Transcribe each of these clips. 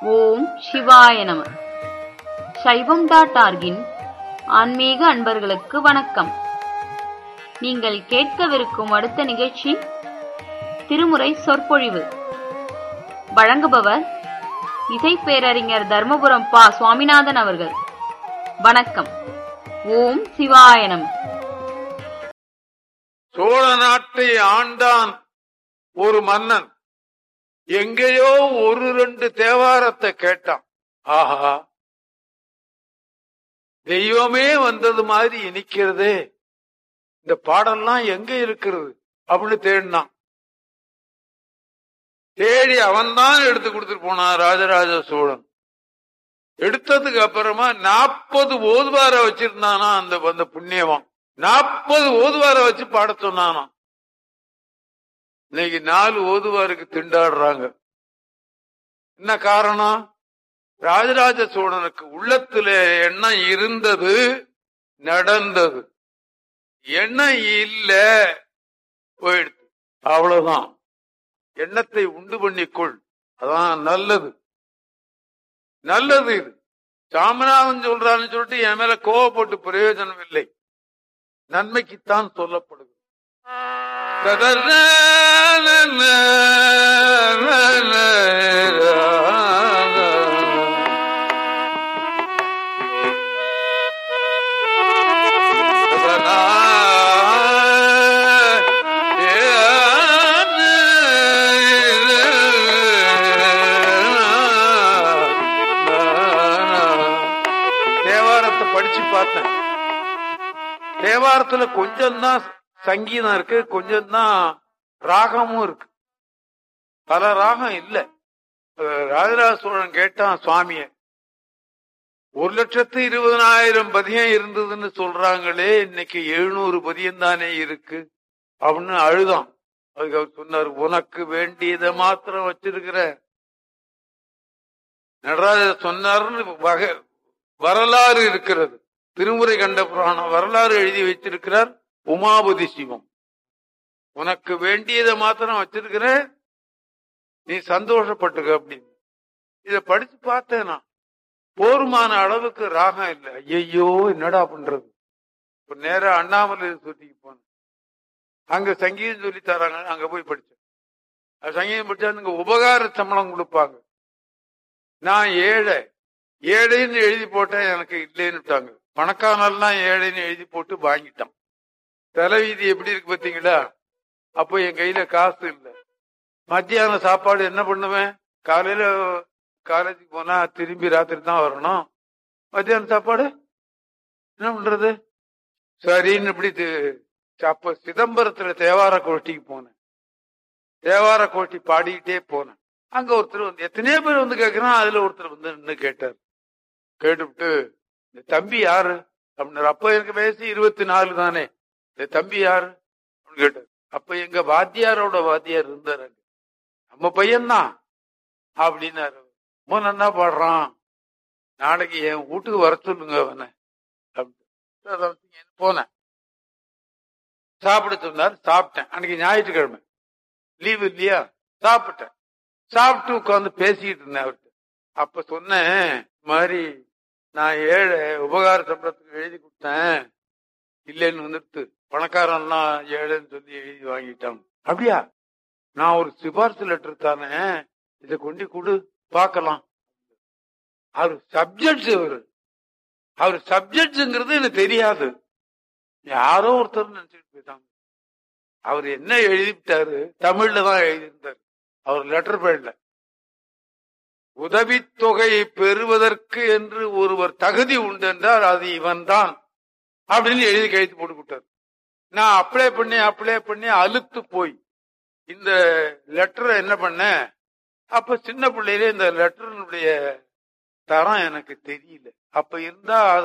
ஓம் சிவாய நம சைவம் டாட் ஆர்கின் ஆன்மீக அன்பர்களுக்கு வணக்கம் நீங்கள் கேட்கவிருக்கும் அடுத்த நிகழ்ச்சி திருமுறை சொற்பொழிவு வழங்குபவர் இசை பேரறிஞர் தர்மபுரம் பா சுவாமிநாதன் அவர்கள் வணக்கம் ஓம் சிவாய நம சோழ நாட்டை ஆண்டான் ஒரு மன்னன் எங்கேயோ ஒரு ரெண்டு தேவாரத்தை கேட்டான் ஆஹா தெய்வமே வந்தது மாதிரி இனிக்கிறதே இந்த பாடல்லாம் எங்க இருக்கிறது அப்படின்னு தேடினான் தேடி அவன்தான் எடுத்து கொடுத்துட்டு போனான் ராஜராஜ சோழன் எடுத்ததுக்கு அப்புறமா நாற்பது ஓதுவார வச்சிருந்தானா அந்த அந்த புண்ணியவன் நாற்பது ஓதுவார வச்சு பாட சொன்னானாம் இன்னைக்கு நாலு ஓதுவாருக்கு திண்டாடுறாங்க என்ன காரணம் ராஜராஜ சோழனுக்கு உள்ளத்துல எண்ணம் இருந்தது நடந்தது எண்ணம் இல்ல போயிடுது அவ்வளவுதான் எண்ணத்தை உண்டு பண்ணிக்கொள் அதான் நல்லது நல்லது இது சாமநாதன் சொல்றான்னு சொல்லிட்டு என் மேல கோவப்பட்டு பிரயோஜனம் இல்லை நன்மைக்குத்தான் சொல்லப்படுது தேவாரத்தை படிச்சு பார்த்தேன் தேவாரத்துல கொஞ்சம் தான் சங்கீதம் இருக்கு கொஞ்சம் தான் ராகமும் இருக்கு பல ராகம் இல்ல அஹ் ராஜராஜ சோழன் கேட்டான் சுவாமிய ஒரு லட்சத்து இருபதனாயிரம் பதியம் இருந்ததுன்னு சொல்றாங்களே இன்னைக்கு எழுநூறு பதியம் தானே இருக்கு அப்படின்னு அழுதான் அதுக்கு அவர் சொன்னார் உனக்கு வேண்டியதை மாத்திரம் வச்சிருக்கிற நடராஜர் சொன்னார்னு வகை வரலாறு இருக்கிறது திருமுறை கண்ட புராணம் வரலாறு எழுதி வைத்திருக்கிறார் உமாபதி சிவம் உனக்கு வேண்டியதை மாத்திரம் வச்சிருக்கிற நீ சந்தோஷப்பட்டுக்க அப்படின்னு இத படிச்சு பார்த்தேன் நான் போருமான அளவுக்கு ராகம் இல்லை ஐயையோ என்னடா பண்றது இப்ப நேரா அண்ணாமலை சுத்திக்கு போனேன் அங்க சங்கீதம் சொல்லி தராங்க அங்க போய் படிச்சேன் அது சங்கீதம் படிச்சா அங்க உபகார சம்பளம் கொடுப்பாங்க நான் ஏழை ஏழைன்னு எழுதி போட்டேன் எனக்கு இல்லைன்னுட்டாங்க பணக்காரெல்லாம் ஏழைன்னு எழுதி போட்டு வாங்கிட்டான் தலைவீதி எப்படி இருக்கு பாத்தீங்களா அப்போ என் கையில காசு இல்லை மத்தியான சாப்பாடு என்ன பண்ணுவேன் காலையில காலேஜுக்கு போனா திரும்பி ராத்திரி தான் வரணும் மத்தியான சாப்பாடு என்ன பண்றது சரின்னு இப்படி தி- அப்ப சிதம்பரத்துல தேவார கோஷ்டிக்கு போனேன் தேவார கோஷ்டி பாடிக்கிட்டே போனேன் அங்க ஒருத்தர் வந்து எத்தனையோ பேர் வந்து கேட்கிறான் அதுல ஒருத்தர் வந்து நின்னு கேட்டார் கேட்டுவிட்டு இந்த தம்பி யாரு அப்படின்னாரு அப்ப எனக்கு வயசு இருபத்தி நாலு தானே இந்த தம்பி யாரு அப்படின்னு கேட்டார் அப்ப எங்க வாத்தியாரோட வாத்தியார் இருந்தாரு அங்க. நம்ம பையன்தான் அப்படின்னாரு ரொம்ப நன்னா பாடுறான் நாளைக்கு என் வீட்டுக்கு வர சொல்லுங்க அவனை அப்படின்னு அதான் போனேன் சாப்பிட சொன்னார் சாப்பிட்டேன் அன்னைக்கு ஞாயிற்றுக்கிழமை லீவு இல்லையா சாப்பிட்டேன் சாப்பிட்டு உட்காந்து பேசிக்கிட்டு இருந்தேன் அவர்கிட்ட அப்ப சொன்னேன் இந்த மாதிரி நான் ஏழை உபகார சம்பளத்துக்கு எழுதி கொடுத்தேன் இல்லைன்னு வந்துட்டு பணக்காரன்லாம் ஏழைன்னு சொல்லி எழுதி வாங்கிட்டான் அப்படியா நான் ஒரு சிபாரிசு லெட்டர் தானே இதை கொண்டு கொடு பார்க்கலாம் அவர் சப்ஜெக்ட்ஸ் அவரு அவர் சப்ஜெக்ட்ஸ்ங்கிறது எனக்கு தெரியாது யாரோ ஒருத்தர் நினைச்சிட்டு போயிட்டாங்க அவர் என்ன எழுதிட்டாரு தமிழ்ல தான் எழுதியிருந்தார் அவர் லெட்டர் பேட்ல உதவித்தொகை பெறுவதற்கு என்று ஒருவர் தகுதி உண்டு என்றால் அது இவன் தான் அப்படின்னு எழுதி கழித்து போட்டு விட்டார் நான் அப்ளை பண்ணி அப்ளை பண்ணி அழுத்து போய் இந்த லெட்டரை என்ன பண்ணேன் அப்ப சின்ன பிள்ளையிலே இந்த லெட்டருடைய தரம் எனக்கு தெரியல அப்ப இருந்தா அத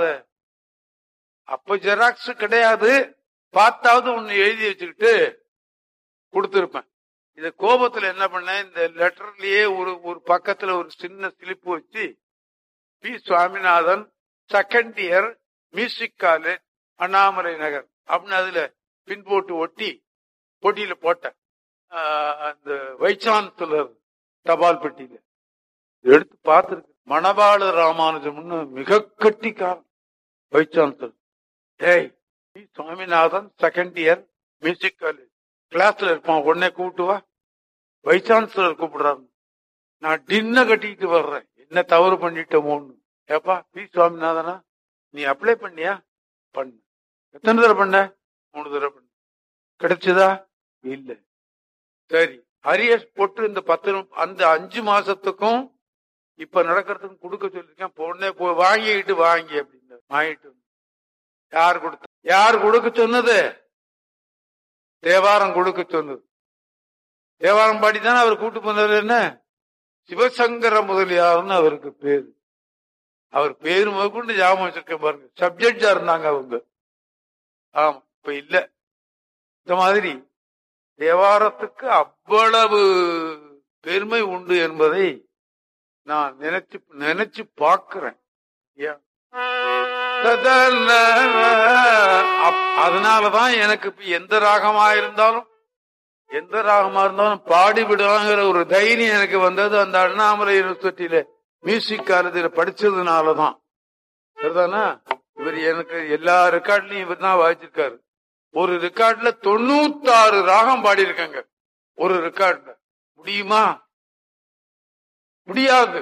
அப்ப ஜெராக்ஸ் கிடையாது பார்த்தாவது ஒன்னு எழுதி வச்சுக்கிட்டு கொடுத்திருப்பேன் இந்த கோபத்துல என்ன பண்ணேன் இந்த லெட்டர்லயே ஒரு ஒரு பக்கத்துல ஒரு சின்ன ஸ்லிப் வச்சு B Swaminathan second year music college Annamalai Nagar அப்படின்னு அதுல பின் போட்டு ஒட்டி பொட்டியில போட்டேன் ஆஹ் அந்த வைஸ் சான்சலர் தபால் பெட்டியில எடுத்து பார்த்திருக்கு மணவாள ராமானுஜம்னு மிக கட்டிக்காரன் வைஸ் சான்சலர் டேய் நீ Swaminathan second year music college கிளாஸ்ல இருப்பான் உடனே கூப்பிட்டு வா வைஸ் சான்சலர் கூப்பிடுறாரு நான் டின்ன கட்டிக்கிட்டு வர்றேன் என்ன தவறு பண்ணிட்டோமோன்னு ஏப்பா பி சுவாமிநாதனா நீ அப்ளை பண்ணியா பண்ணு எத்தனை தடவை பண்ண மூணு தடவை பண்ண கிடைச்சதா இல்ல சரி அரியஸ் போட்டு இந்த பத்து நிமி- அந்த அஞ்சு மாசத்துக்கும் இப்ப நடக்கிறதுக்கும் கொடுக்க சொல்லிருக்கேன் பொண்ணே போய் வாங்கிக்கிட்டு வாங்கி அப்படின்னு வாங்கிட்டு வந்து. யார் கொடுத்த யார் கொடுக்க சொன்னது தேவாரம் கொடுக்க சொன்னது தேவாரம் பாடித்தானே அவர் கூட்டு போனது என்ன சிவசங்கர முதலியார்னு அவருக்கு பேரு அவர் பேரு முதற்கொண்டு ஞாபகம் வச்சிருக்க பாருங்க சப்ஜெக்டா இருந்தாங்க அவங்க ஆமா இப்ப இல்ல இந்த மாதிரி தேவாரத்துக்கு அவ்வளவு பெருமை உண்டு என்பதை நான் நினைச்சு நினைச்சு பார்க்கிறேன் ஏன்? ததன, அப்- அதனாலதான் எனக்கு இப்ப எந்த ராகமா இருந்தாலும் எந்த ராகமா இருந்தாலும் பாடி விடுவாங்கிற ஒரு தைரியம் எனக்கு வந்தது அந்த அண்ணாமலை யூனிவர்சிட்டியில மியூசிக் காலேஜில் படிச்சதுனாலதான் சரிதானா இவர் எனக்கு எல்லா ரெக்கார்ட்லயும் இவர் தான் வாசிச்சிருக்காரு ஒரு ரெக்கார்ட்ல தொண்ணூத்தாறு ராகம் பாடியிருக்காங்க ஒரு ரெக்கார்ட்ல முடியுமா முடியாது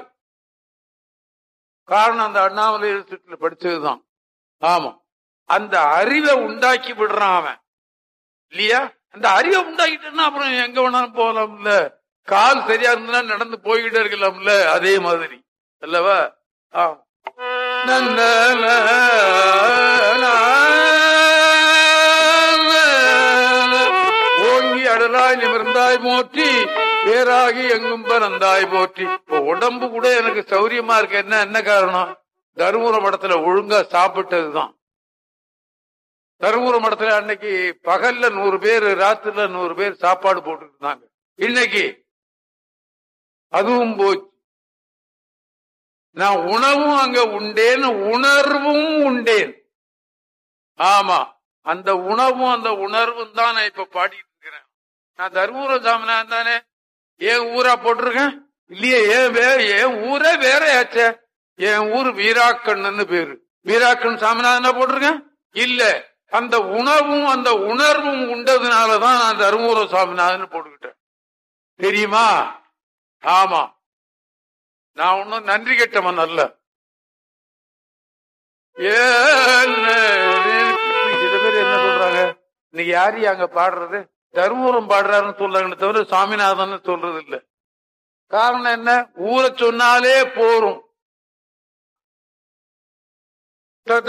காரணம் அந்த அண்ணாமலை யூனிவர்சிட்டியில படிச்சதுதான் ஆமா அந்த அறிவை உண்டாக்கி விடுறான் அவன் இல்லையா அந்த அறிவை உண்டாக்கிட்டேன்னா அப்புறம் எங்க வேணாலும் போகலாம்ல கால் சரியா இருந்தா நடந்து போய்கிட்டே இருக்கலாம்ல அதே மாதிரி அல்லவா ஆமா நன்ன ஓங்கி அடலாய் நிமிர்ந்தாய் போற்றி பேராகி எங்கும் பறந்தாய் போற்றி இப்ப உடம்பு கூட எனக்கு சௌரியமா இருக்கு என்ன என்ன காரணம் தருமபுர மடத்துல ஒழுங்கா சாப்பிட்டதுதான் தருமபுர மடத்துல அன்னைக்கு பகல்ல நூறு பேர் ராத்திரில நூறு பேர் சாப்பாடு போட்டுட்டு இருந்தாங்க இன்னைக்கு அதுவும் போச்சு நான் உணவும் அங்க உண்டேன் உணர்வும் உண்டேன் ஆமா அந்த உணவும் அந்த உணர்வும் தான் நான் இப்ப பாடிட்டு இருக்கிறேன் நான் தர்மபுரம் சாமினான் தானே ஏன் ஊரா போட்டிருக்கேன் இல்லையே ஏன் வே என் ஊரே வேற ஆச்சே என் ஊர் வீராக்கண்ணன்னு பேரு வீராக்கன் சாமிநாதன் போட்டிருக்கேன் இல்ல அந்த உணவும் அந்த உணர்வும் உண்டதுனாலதான் நான் தருமபுரம் சாமிநாதன் போட்டுக்கிட்டேன் தெரியுமா ஆமா நான் ஒன்னும் நன்றி கெட்டவன் அல்ல ஏன்னு சில பேர் என்ன சொல்றாங்க இன்னைக்கு யாரு அங்க பாடுறது தருமபுரம் பாடுறாருன்னு சொல்றாங்கன்னு தவிர சாமிநாதன் சொல்றது இல்ல காரணம் என்ன ஊரை சொன்னாலே போரும் தத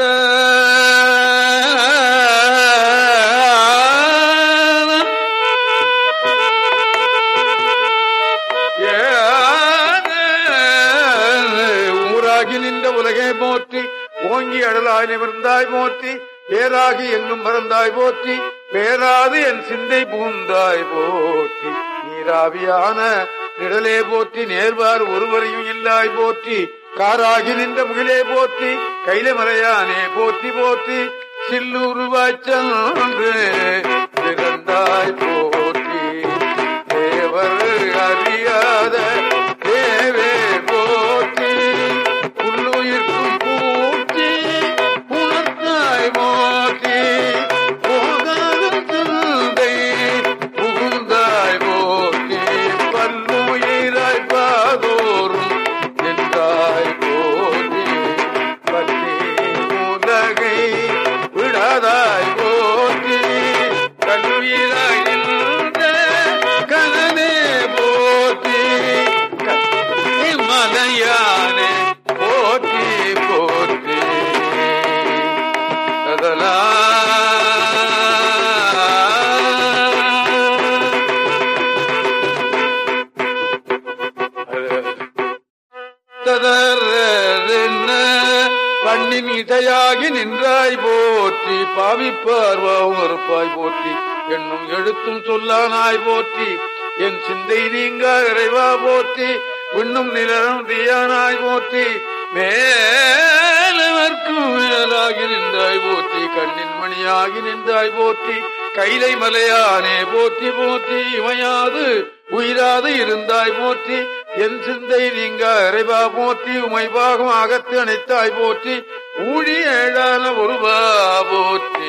ஊராகி நின்ற உலகை போற்றி ஓங்கி அடலாய் நிமிர்ந்தாய் போற்றி பேராகி எங்கும் மறந்தாய் போற்றி பேராது என் சிந்தை பூந்தாய் போற்றி நீராவியான நிழலே போற்றி நேர்வார் ஒருவரையும் இல்லாய் போற்றி காராகி நின்ற முகிலே போற்றி கைல மறையானே போற்றி போற்றி சில்லுருவாச்சன்று பிறந்தாய் போற்றி தேவர் அறியாத தேவே போற்றி புல்லுயிர்க்கும் பூச்சி புணர்த்தாய் போற்றி போகாத சிந்தை புகுந்தாய் போற்றி பல்லுயிராய் பாதோறும் நின்றாய் போற்றி பற்றி உலகை விடாதாய் போற்றி கல்வியாய் நின்ற கனவே போற்றி மலையானே போற்றி போற்றி அதலா பண்ணின் இசையாகி நின்றாய் போற்றி பாவிப்பார்வாவும் அறுப்பாய் போற்றி என்னும் எழுத்தும் சொல்லானாய் போற்றி என் சிந்தை நீங்க இறைவா போற்றி விண்ணும் நிலரும் தீயானாய் போற்றி மேலவர்க்கும் மேலாகி நின்றாய் போற்றி கண்ணின் மணியாகி நின்றாய் போற்றி கைலை மலையானே போற்றி போற்றி இமையாது உயிராது இருந்தாய் போற்றி என் சிந்தை நீங்க இறைவா போற்றி உமைபாகம் அகத்து அணைத்தாய் போற்றி ஊழி ஏழான ஒருவா போற்றி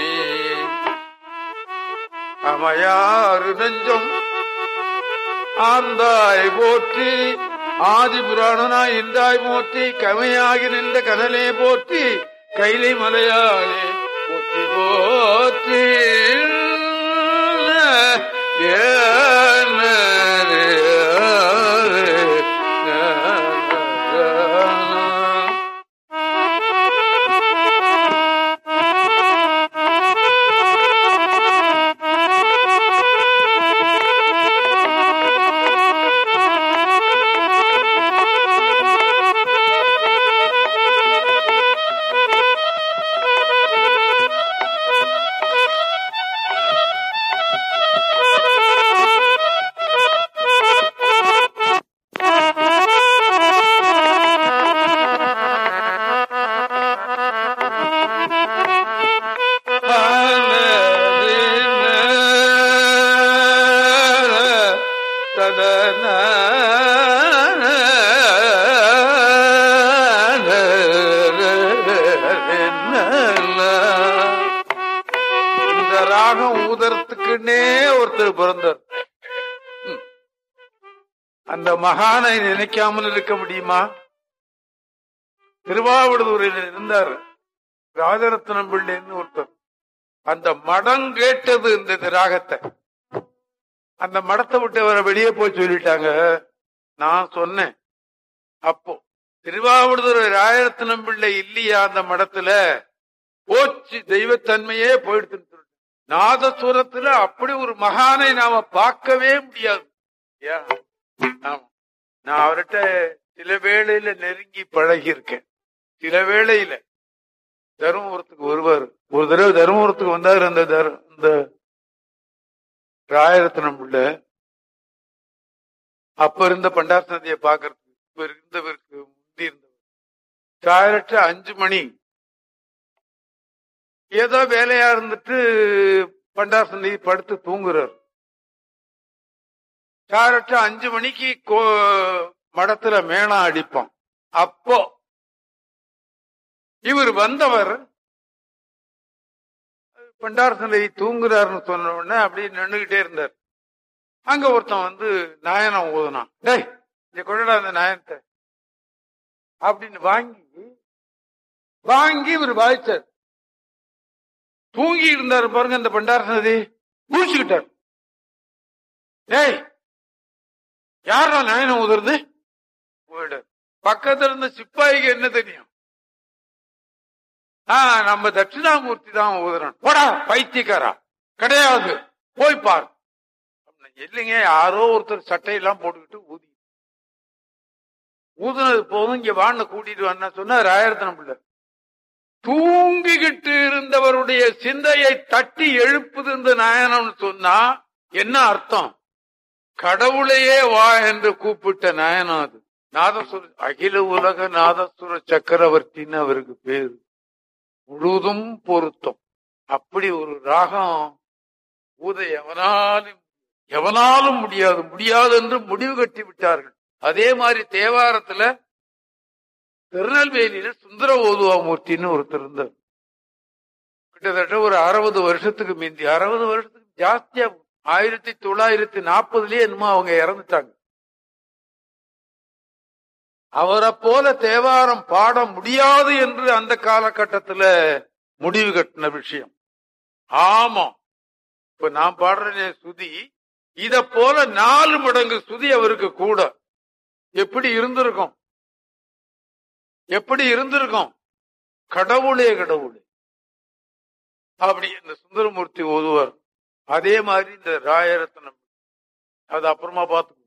அமையாறு நெஞ்சம் ஆர்ந்தாய் போற்றி ஆதி புராணனாய் நின்றாய் போற்றி கமையாகி நின்ற கனலே போற்றி கைலை மலையாளே போற்றி போற்றி இந்த ராகம் ஊதறதுக்குன்னே ஒருத்தர் பிறந்தார் ம். அந்த மகானை நினைக்காமல் இருக்க முடியுமா திருவாவடுதுறையில் இருந்தார் ராஜரத்னம் பிள்ளைன்னு ஒருத்தர் அந்த மடம் கேட்டது இந்த ராகத்தை அந்த மடத்தை விட்டு அவரை வெளியே போய் சொல்லிட்டாங்க நான் சொன்னேன் அப்போ திருவாவடுதுறை ராஜரத்னம் பிள்ளை இல்லையா அந்த மடத்துல போச்சு தெய்வத்தன்மையே போயிடுத்து நாதசுரத்துல அப்படி ஒரு மகானை நாம பார்க்கவே முடியாது ஏன்? ஆமா. நான் அவர்கிட்ட சில வேளையில நெருங்கி பழகி இருக்கேன் சில வேளையில தருமபுரத்துக்கு வருவார் ஒரு தடவை தருமபுரத்துக்கு வந்தார் அந்த தரு- இந்த ராயரத்னம் உள்ள அப்ப இருந்த பண்டார் சந்தியை பாக்குறதுக்கு இப்ப இருந்தவருக்கு முந்தி இருந்தவர் சாயரற்ற அஞ்சு மணி ஏதோ வேலையா இருந்துட்டு பண்டார் சந்தி படுத்து தூங்குறார் சாரற்ற அஞ்சு மணிக்கு கோ- மடத்துல மேளம் அடிப்போம் அப்போ இவர் வந்தவர் பண்டார் சந்தை தூங்குறாருன்னு சொன்ன உடனே அப்படியே நின்னுகிட்டே இருந்தார் அங்க ஒருத்தன் வந்து நாயனம் ஊதுனான் டேய் இங்க கொள்ளடா அந்த நாயனத்தை அப்படின்னு வாங்கி வாங்கி இவர் வாய்ச்சார் தூங்கி இருந்தாரு பாருங்க இந்த பண்டார சந்தி முடிச்சுக்கிட்டார் டேய் யாரா நாயனம் ஊதுறது போயிடார் பக்கத்துல இருந்த சிப்பாய்க்கு என்ன தெரியும் ஆ நம்ம தட்சிணாமூர்த்தி தான் ஊதுறான் போடா பைத்தியக்காரா கிடையாது போய் பார் அப்படின்னா, இல்லைங்க யாரோ ஒருத்தர் சட்டையெல்லாம் போட்டுக்கிட்டு ஊதி ஊதுனது போதும் இங்க வாண்ண கூட்டிட்டு வான்னு சொன்னா ராயரத்தனம் பிள்ளை தூங்கிக்கிட்டு இருந்தவருடைய சிந்தையை தட்டி எழுப்புது இந்த நாயனம்னு சொன்னா என்ன அர்த்தம் கடவுளையே வா என்று கூப்பிட்ட நாயனம் அது நாதசுர அகில உலக நாதசுர சக்கரவர்த்தின்னு அவருக்கு பேரு முழுதும் பொருத்தம் அப்படி ஒரு ராகம் ஊத எவனாலும் எவனாலும் முடியாது முடியாது என்று முடிவு கட்டி விட்டார்கள் அதே மாதிரி தேவாரத்துல திருநெல்வேலியில சுந்தர ஓதுவாமூர்த்தின்னு ஒருத்தர் இருந்தார் கிட்டத்தட்ட ஒரு அறுபது வருஷத்துக்கு மீந்தி அறுபது வருஷத்துக்கு ஜாஸ்தியா ஆயிரத்தி தொள்ளாயிரத்தி நாற்பதுலயே என்னமோ அவங்க இறந்துட்டாங்க அவரை போல தேவாரம் பாட முடியாது என்று அந்த காலகட்டத்துல முடிவு கட்டின விஷயம் ஆமா இப்ப நான் பாடுறேனே சுதி இத போல நாலு மடங்கு சுதி அவருக்கு கூட எப்படி இருந்திருக்கும் எப்படி இருந்திருக்கும் கடவுளே கடவுளே அப்படி இந்த சுந்தரமூர்த்தி ஓதுவார் அதே மாதிரி இந்த ராயரத்னம் அது அப்புறமா பார்த்து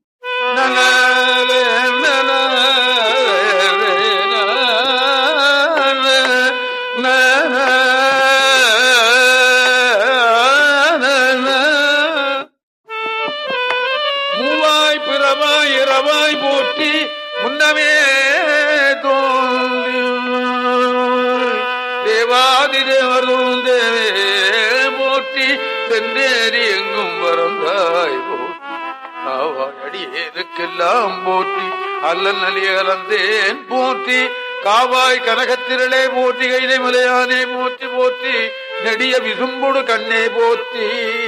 மூவாய் பிறவாய் இரவாய் போற்றி முன்னமே தோன்றி தேவாதி தேவரும் தேவே போற்றி சென்றேறி எங்கும் வரந்தாய் போற்றி ஆவாய் அடியேனுக்கெல்லாம் போற்றி அல்லல் நலிய கலந்தேன் போற்றி காவாய் கனகத்திரளே போற்றி கைலை மலையானே போற்றி போற்றி நெடிய விசும்பொடு கண்ணே போற்றி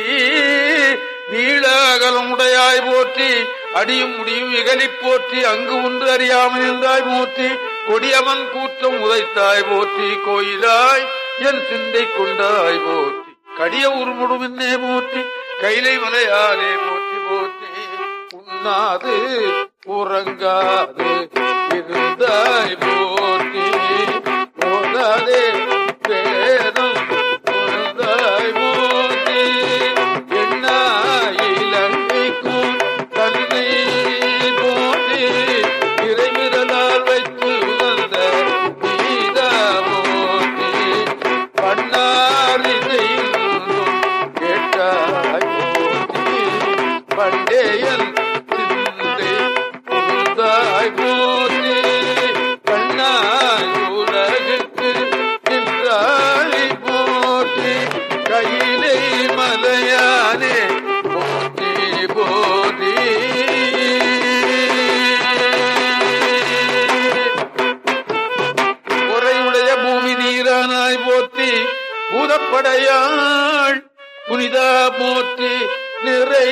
நீள அகலமுடையாய் போற்றி அடியும் முடியும் இகலி போற்றி அங்கு ஒன்று அறியாமல் இருந்தாய் போற்றி கொடியவன் கூற்றம் உதைத்தாய் போற்றி கோயிலாய் என் சிந்தை கொண்டாய் போற்றி கடிய உருமுடுமின்னே போற்றி கைலை மலையானே போற்றி போற்றி உண்ணாது உறங்காது இருந்தாய் போற்றி போதாதே வேதம் உணர்ந்தாய் போற்றி என்ன இலங்கைக்கும் தன்னை போற்றி இறைவிரலால் வைத்து வந்த நீதா போற்றி பண்ணாரி செய்யும் கேட்டாய் போற்றி பண்டேயன் சிந்தை புகுந்தாய் போற்றி கண்ணாய் உலகுக்கு நின்றாய் போற்றி கையிலே மலையானே போற்றி போற்றி உரையுடைய பூமி நீரானாய் போற்றி பூதப்படையாள் புனிதா போற்றி நிறை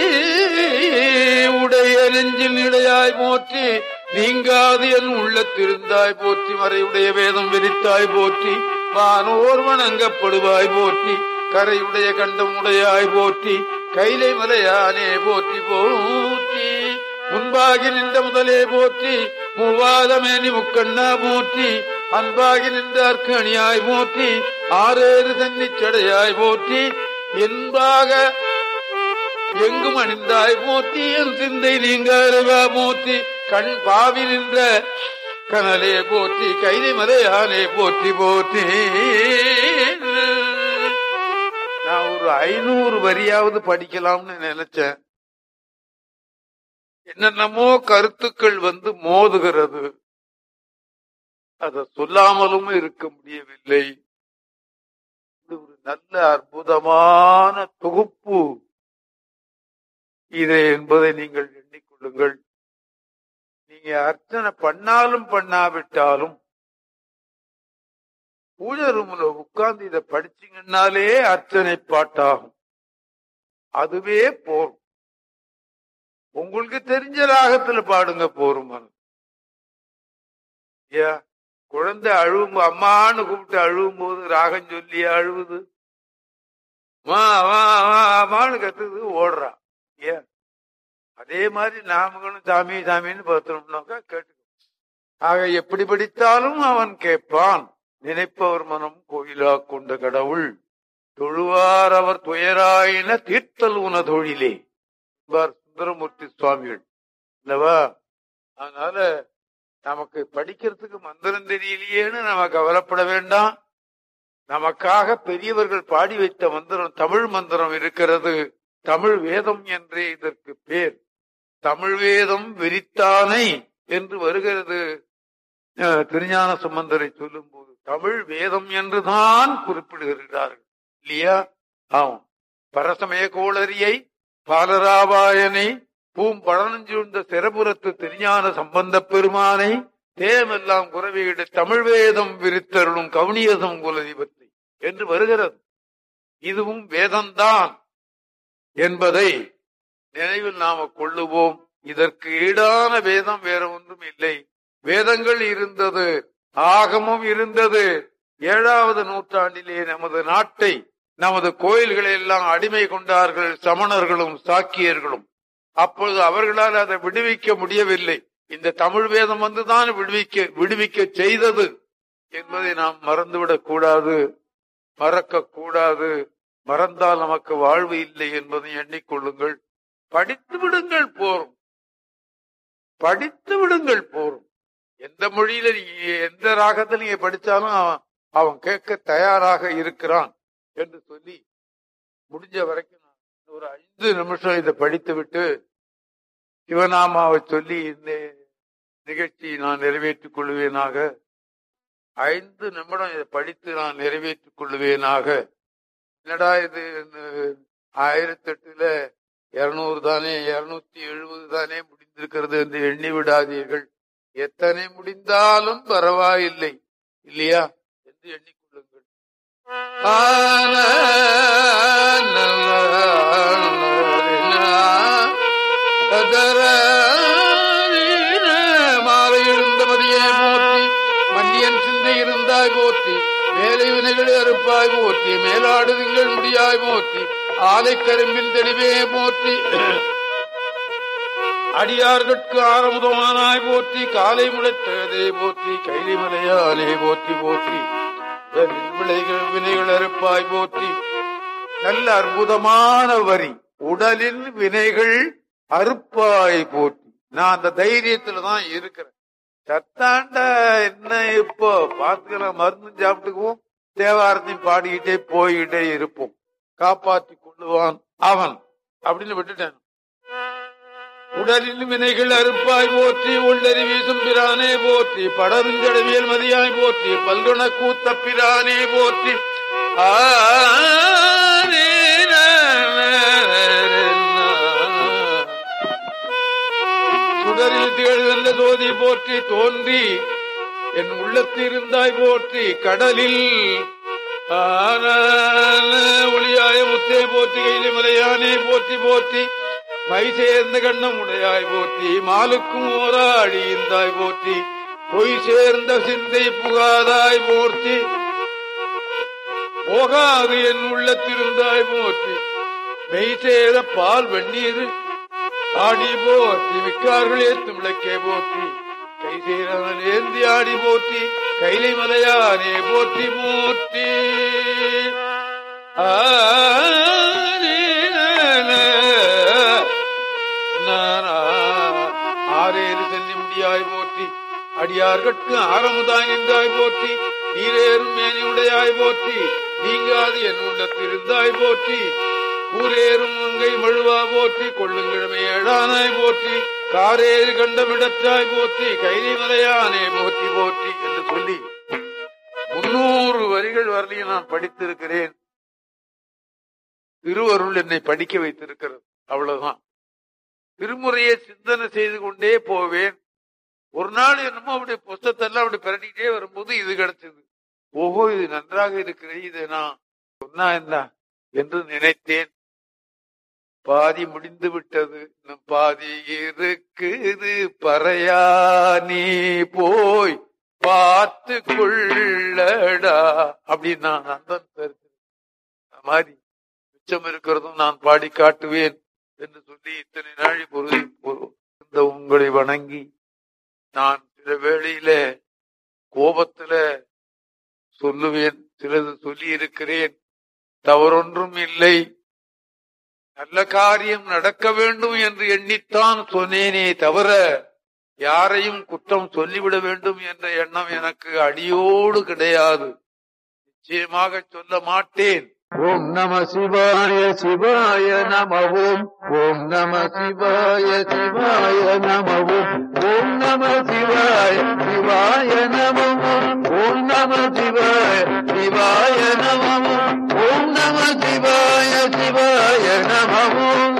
உடைய நெஞ்சில் நிலையாய் போற்றி நீங்காது என் உள்ளத்திருந்தாய் போற்றி மறையுடைய வேதம் விரித்தாய் போற்றி வானோர் வணங்கப்படுவாய் போற்றி கரையுடைய கண்டம் உடையாய் போற்றி கைலை மலையானே போற்றி போற்றி முன்பாகி நின்ற முதலே போற்றி மூவாதமேனி முக்கண்ணா போற்றி அன்பாகி நின்றார்க்கு அணியாய் போற்றி ஆறேறு தன்னிச் சடையாய் போற்றி என்பாக எங்கும் அணிந்தாய் போற்றி என் சிந்தை நீங்காரவா போற்றி கண் பாவி நின்ற கனலே போற்றி கைதை மலையானே போற்றி போற்றி நான் ஒரு ஐநூறு வரியாவது படிக்கலாம்னு நினைச்சேன் என்னென்னமோ கருத்துக்கள் வந்து மோதுகிறது அத சொல்லாமலும் இருக்க முடியவில்லை இது ஒரு நல்ல அற்புதமான தொகுப்பு இது என்பதை நீங்கள் எண்ணிக்கொள்ளுங்கள் நீங்க அர்ச்சனை பண்ணாலும் பண்ணாவிட்டாலும் பூஜை ரூம்ல உட்கார்ந்து இதை படிச்சீங்கன்னாலே அர்ச்சனை பாட்டாகும் அதுவே போரும் உங்களுக்கு தெரிஞ்ச ராகத்துல பாடுங்க போரும் ஐயா குழந்தை அழுவும் அம்மான்னு கூப்பிட்டு அழுவும் போது ராகம் சொல்லி அழுவுது வா வா வா அம்மான்னு கத்துது ஓடுறா ஏன் அதே மாதிரி நாமகளும் சாமி சாமின்னு பார்த்தோம்னாக்கா கேட்டு ஆக எப்படி படித்தாலும் அவன் கேட்பான் நினைப்பவர் மனம் கோயிலா கொண்ட கடவுள் தொழுவார் அவர் துயராயின தீர்த்தல் உன தொழிலே என்பார் சுந்தரமூர்த்தி சுவாமிகள் இல்லவா அதனால நமக்கு படிக்கிறதுக்கு மந்திரம் தெரியலையேன்னு நம்ம கவலைப்பட வேண்டாம் நமக்காக பெரியவர்கள் பாடி வைத்த மந்திரம் தமிழ் மந்திரம் இருக்கிறது தமிழ் வேதம் என்றே இதற்கு பேர் தமிழ் வேதம் விரித்தானை என்று வருகிறது அஹ், திருஞான சம்பந்தரை சொல்லும் போது தமிழ் வேதம் என்றுதான் குறிப்பிடுகிறார்கள் இல்லையா ஆமாம் பரசமய கோளரியை பாலராபாயனை பூம்பழனஞ்சூழ்ந்த சிறபுரத்து திருஞான சம்பந்த பெருமானை தேமெல்லாம் குறவையிட தமிழ் வேதம் விரித்தருளும் கவுனியதம் குலதீபத்தை என்று வருகிறது இதுவும் வேதம்தான் என்பதை நினைவில் நாம கொள்ளுவோம் இதற்கு ஈடான வேதம் வேற ஒன்றும் இல்லை வேதங்கள் இருந்தது ஆகமும் இருந்தது ஏழாவது நூற்றாண்டிலே நமது நாட்டை நமது கோயில்களை எல்லாம் அடிமை கொண்டார்கள் சமணர்களும் சாக்கியர்களும் அப்பொழுது அவர்களால் அதை விடுவிக்க முடியவில்லை இந்த தமிழ் வேதம் வந்துதான் விடுவிக்க விடுவிக்க செய்தது என்பதை நாம் மறந்துவிடக் கூடாது மறக்க கூடாது மறந்தால் நமக்கு வாழ்வு இல்லை என்பதை எண்ணிக்கொள்ளுங்கள் படித்து விடுங்கள் போரும் படித்து விடுங்கள் போரும் எந்த மொழியில நீங்க எந்த ராகத்துல நீங்க படிச்சாலும் அவன் அவன் கேட்க தயாராக இருக்கிறான் என்று சொல்லி முடிஞ்ச வரைக்கும் நான் ஒரு ஐந்து நிமிஷம் இதை படித்து விட்டு சிவநாமாவை சொல்லி இந்த நிகழ்ச்சியை நான் நிறைவேற்றிக் கொள்வேனாக ஐந்து நிமிடம் இதை படித்து நான் நிறைவேற்றிக் கொள்வேனாக என்னடா இது ஆயிரத்தி எட்டுல இருநூறு தானே இருநூத்தி எழுபது தானே முடிந்திருக்கிறது என்று எண்ணி விடாதீர்கள் எத்தனை முடிந்தாலும் பரவாயில்லை இல்லையா என்று எண்ணிக்கொள்ளுங்கள் ஆன மாலை இருந்தபடியே போற்றி மன்னியன் சிந்தை இருந்தாய் போற்றி மேலை வினைகள் அறுப்பாய் போற்றி மேலாடு திங்கள் முடியாய் போற்றி ஆலை கரும்பின் தெளிவே போற்றி அடியார்கட்கு ஆரமுதமானாய் போற்றி காலை முளைத்ததே போற்றி கைலி மலையாலே போற்றி போற்றி உடலில் விளைகள் வினைகள் அறுப்பாய் போற்றி நல்ல அற்புதமான வரி உடலில் வினைகள் அறுப்பாய் போற்றி நான் அந்த தைரியத்துல தான் இருக்கிறேன் சத்தாண்டா என்ன இப்போ பார்த்துக்கலாம் மருந்து சாப்பிட்டுக்குவோம் தேவாரத்தையும் பாடிக்கிட்டே போய்கிட்டே இருப்போம் காப்பாற்றி கொள்ளுவான் அவன் அப்படின்னு விட்டுட்டேன் உடலில் வினைகள் அறுப்பாய் போற்றி உள்ளறி வீசும் பிரானே போற்றி படருஞ்சடவியல் மதியாய் போற்றி பல்குண கூத்த பிரானே போற்றி ஆனே சுடரில் திகழ்ந்த சோதி போற்றி தோன்றி என் உள்ளத்திருந்தாய் போற்றி கடலில் ஆன ஒளியாய முத்தே போற்றி கைலி மலையானே போற்றி போற்றி மை சேர்ந்த கண்ணம் உடையாய் போற்றி மாலுக்கும் ஓராடி இருந்தாய் போற்றி பொய் சேர்ந்த சிந்தை புகாதாய் போற்றி போகாது என் உள்ளத்திருந்தாய் போற்றி மெய் சேர பால் வெந்நீர் ஆடி போற்றி விக்கார்கள் ஏத்தும் விளக்கே போற்றி கை சேரவன் ஏந்தி ஆடி போற்றி கைலை மலையானே போற்றி போற்றி ஆரேறு செல்லி முடியாய் போற்றி அடியார்கட்கு ஆரமுதாய் நின்றாய் போற்றி நீரேறும் மேனி உடையாய் போற்றி நீங்காது என் உள்ளத்திருந்தாய் போற்றி கூரேறும் மங்கை மழுவா போற்றி கொள்ளுங்கிழமை ஏழானாய் போற்றி காரேறு கண்டமிடற்றாய் போற்றி கைலி மலையானே போற்றி போற்றி என்று சொல்லி முன்னூறு வரிகள் வரலையும் நான் படித்திருக்கிறேன் திருவருள் என்னை படிக்க வைத்திருக்கிறது அவ்வளவுதான் திருமுறையை சிந்தனை செய்து கொண்டே போவேன் ஒரு நாள் என்னமோ அப்படி புஸ்தத்தை எல்லாம் அப்படி பிரட்டிக்கிட்டே வரும்போது இது கிடைச்சது ஓஹோ இது நன்றாக இருக்கிறது இது நான் சொன்னா என்ன என்று நினைத்தேன் பாதி முடிந்து விட்டது இன்னும் பாதி இருக்குது பறையா நீ போய் பார்த்து கொள்ளடா அப்படின்னு நான் நந்தன் பெருக்கு மாதிரி மிச்சம் இருக்கிறதும் நான் பாடி காட்டுவேன் என்று சொல்லி இத்தனை நாள் பொருதி இந்த உங்களை வணங்கி நான் சில வேளையில கோபத்துல சொல்லுவேன் சிலது சொல்லி இருக்கிறேன் தவறொன்றும் இல்லை நல்ல காரியம் நடக்க வேண்டும் என்று எண்ணித்தான் சொன்னேனே தவிர யாரையும் குற்றம் சொல்லிவிட வேண்டும் என்ற எண்ணம் எனக்கு அடியோடு கிடையாது நிச்சயமாக சொல்ல மாட்டேன் ஓம் நம சிவாய சிவாய நம ஓம் ஓம் நம சிவாய சிவாய நம ஓம் ஓம் நம சிவாய சிவாய நம ஓம் ஓம் நம சிவாய சிவாய நம ஓம் ஓம் நம சிவாய சிவாய நம ஓம்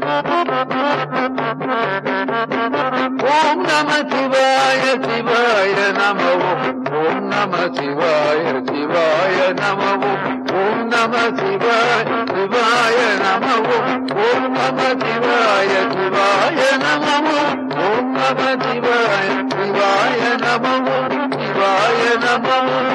ஓம் நம சிவாய சிவாய நம ஓம் ஓம் நம சிவாய சிவாய நம ஓம் ஓம் நம சிவாய சிவாய நம ஓம் ஓம் நம சிவாய சிவாய நம ஓம் ஓம் நம சிவாய சிவாய நம ஓம் சிவாய நம ஓம்